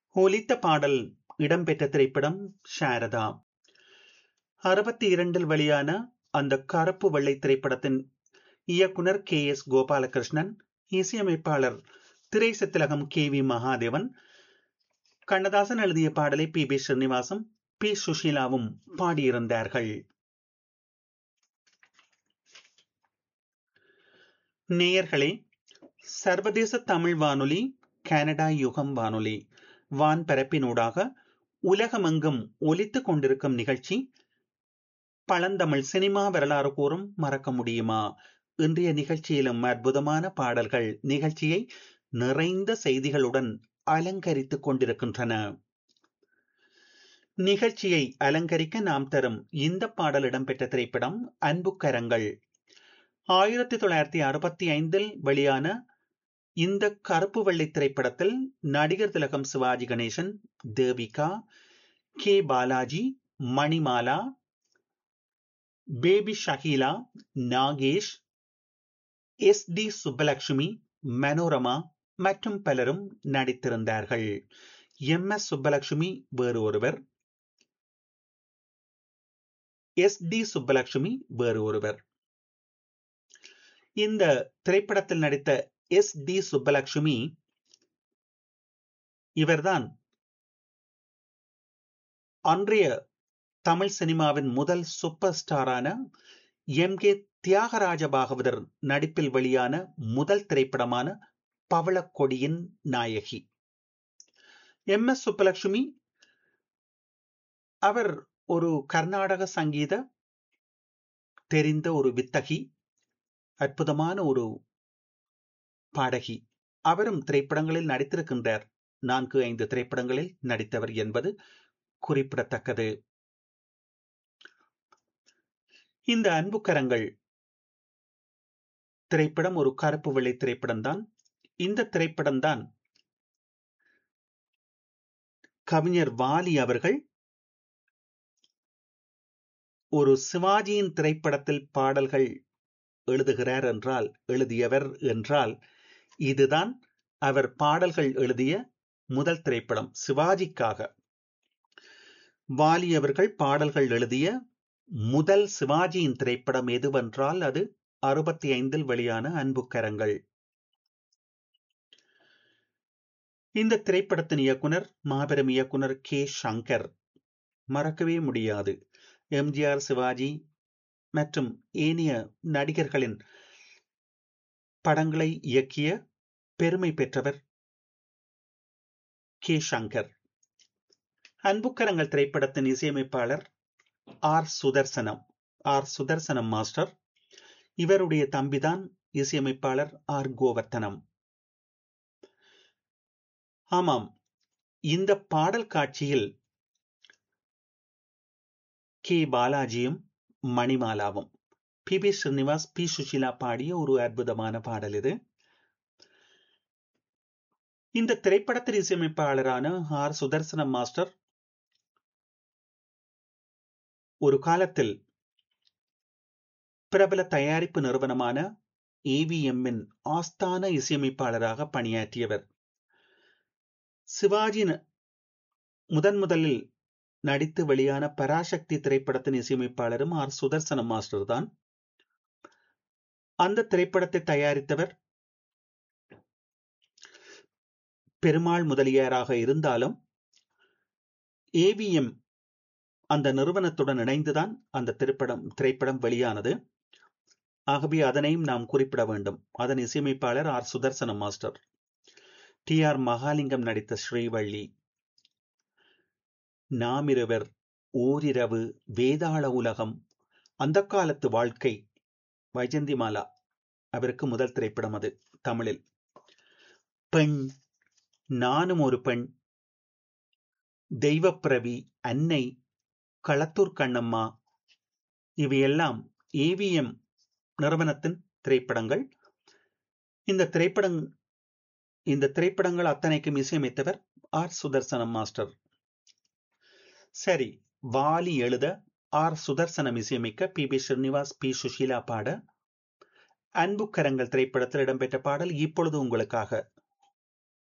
ஒலித்த பாடல் இடம்பெற்ற திரைப்படம் சாரதா அறுபத்தி இரண்டில் வெளியான அந்த கருப்பு வெள்ளை திரைப்படத்தின் இயக்குனர் கே எஸ் கோபாலகிருஷ்ணன் இசையமைப்பாளர் திரைசத்திலகம் கே வி மகாதேவன் கண்ணதாசன் எழுதிய பாடலை பி பி ஸ்ரீனிவாசும் பி சுஷீலாவும் பாடியிருந்தார்கள் நேயர்களே சர்வதேச தமிழ் வானொலி கனடா யுகம் வானொலி வான்பரப்பினூடாக உலகமெங்கும் ஒலித்துக் கொண்டிருக்கும் நிகழ்ச்சி பழந்தமிழ் சினிமா வரலாறு கூறும் மறக்க முடியுமா இன்றைய நிகழ்ச்சியிலும் அற்புதமான பாடல்கள் நிகழ்ச்சியை நிறைந்த செய்திகளுடன் அலங்கரித்துக் கொண்டிருக்கின்றன நிகழ்ச்சியை அலங்கரிக்க நாம் தரும் இந்த பாடல் இடம்பெற்ற திரைப்படம் அன்புக்கரங்கள் ஆயிரத்தி தொள்ளாயிரத்தி அறுபத்தி ஐந்தில் வெளியான இந்த கருப்பு வெள்ளை திரைப்படத்தில் நடிகர் திலகம் Sivaji Ganesan Devika K Balaji Manimala baby Shaheela Nagesh S T Subbulakshmi Manorama மற்றும் பலரும் நடித்திருந்தார்கள் எம் எஸ் சுப்பலட்சுமி வேறு ஒருவர் எஸ் டி சுப்பலட்சுமி வேறு ஒருவர் இந்த திரைப்படத்தில் நடித்த எஸ் டி சுப்பலட்சுமி இவர்தான் அன்றைய தமிழ் சினிமாவின் முதல் சூப்பர் ஸ்டாரான எம் கே தியாகராஜ பாகவதர் நடிப்பில் வெளியான முதல் திரைப்படமான பவளக்கொடியின் நாயகி எம் எஸ் சுப்பலட்சுமி அவர் ஒரு கர்நாடக சங்கீத தெரிந்த ஒரு வித்தகி அற்புதமான ஒரு பாடகி அவரும் திரைப்படங்களில் நடித்திருக்கின்றார் நான்கு ஐந்து திரைப்படங்களில் நடித்தவர் என்பது குறிப்பிடத்தக்கது இந்த அன்புக்கரங்கள் திரைப்படம் ஒரு கருப்பு வெள்ளை திரைப்படம் தான் இந்த திரைப்படம் தான் கவிஞர் வாலி அவர்கள் ஒரு சிவாஜியின் திரைப்படத்தில் பாடல்கள் எழுதுகிறார் என்றால் எழுதியவர் என்றால் இதுதான் அவர் பாடல்கள் எழுதிய முதல் திரைப்படம் சிவாஜிக்காக வாலி அவர்கள் பாடல்கள் எழுதிய முதல் சிவாஜியின் திரைப்படம் எதுவென்றால் அது அறுபத்தி ஐந்தில் வெளியான அன்புக்கரங்கள் இந்த திரைப்படத்தின் இயக்குனர் மாபெரும் இயக்குனர் கே சங்கர் மறக்கவே முடியாது எம்ஜிஆர் சிவாஜி மற்றும் ஏனைய நடிகர்களின் படங்களை இயக்கிய பெருமை பெற்றவர் கே சங்கர் அன்புக்கரங்கள் திரைப்படத்தின் இசையமைப்பாளர் R Sudarsanam R Sudarsanam master இவருடைய தம்பிதான் இசையமைப்பாளர் ஆர் கோவர்த்தனம் ஆமாம் இந்த பாடல் காட்சியில் கே பாலாஜியும் மணிமாலாவும் P B Srinivas P Susheela பாடிய ஒரு அற்புதமான பாடல் இது இந்த திரைப்படத்தின் இசையமைப்பாளரான ஆர் சுதர்சனம் மாஸ்டர் ஒரு காலத்தில் பிரபல தயாரிப்பு நிறுவனமான ஏவிஎம்மின் ஆஸ்தான இசையமைப்பாளராக பணியாற்றியவர் சிவாஜி முதன் முதலில் நடித்து வெளியான பராசக்தி திரைப்படத்தின் இசையமைப்பாளரும் ஆர் சுதர்சன மாஸ்டர் தான் அந்த திரைப்படத்தை தயாரித்தவர் பெருமாள் முதலியாராக இருந்தாலும் ஏவிஎம் அந்த நிறுவனத்துடன் இணைந்துதான் அந்த திரைப்படம் திரைப்படம் வெளியானது ஆகவே அதனையும் நாம் குறிப்பிட வேண்டும் அதன் இசையமைப்பாளர் R Sudarsan master T R Mahalingam நடித்த ஸ்ரீவள்ளி நாமிருவர் ஓரிரவு வேதாள உலகம் அந்த காலத்து வாழ்க்கை வைஜந்திமாலா அவருக்கு முதல் திரைப்படம் அது தமிழில் பெண் நானும் ஒரு பெண் தெய்வப்பிரவி அன்னை களத்தூர் கண்ணம்மா இவையெல்லாம் ஏவிஎம் நிறுவனத்தின் திரைப்படங்கள் இந்த திரைப்படம் இந்த திரைப்படங்கள் அத்தனைக்கும் இசையமைத்தவர் ஆர் சுதர்சனம் மாஸ்டர் சரி வாலி எழுத ஆர் சுதர்சனம் இசையமைக்க P B Srinivas P Susheela பாட அன்புக்கரங்கள் திரைப்படத்தில் இடம்பெற்ற பாடல் இப்பொழுது உங்களுக்காக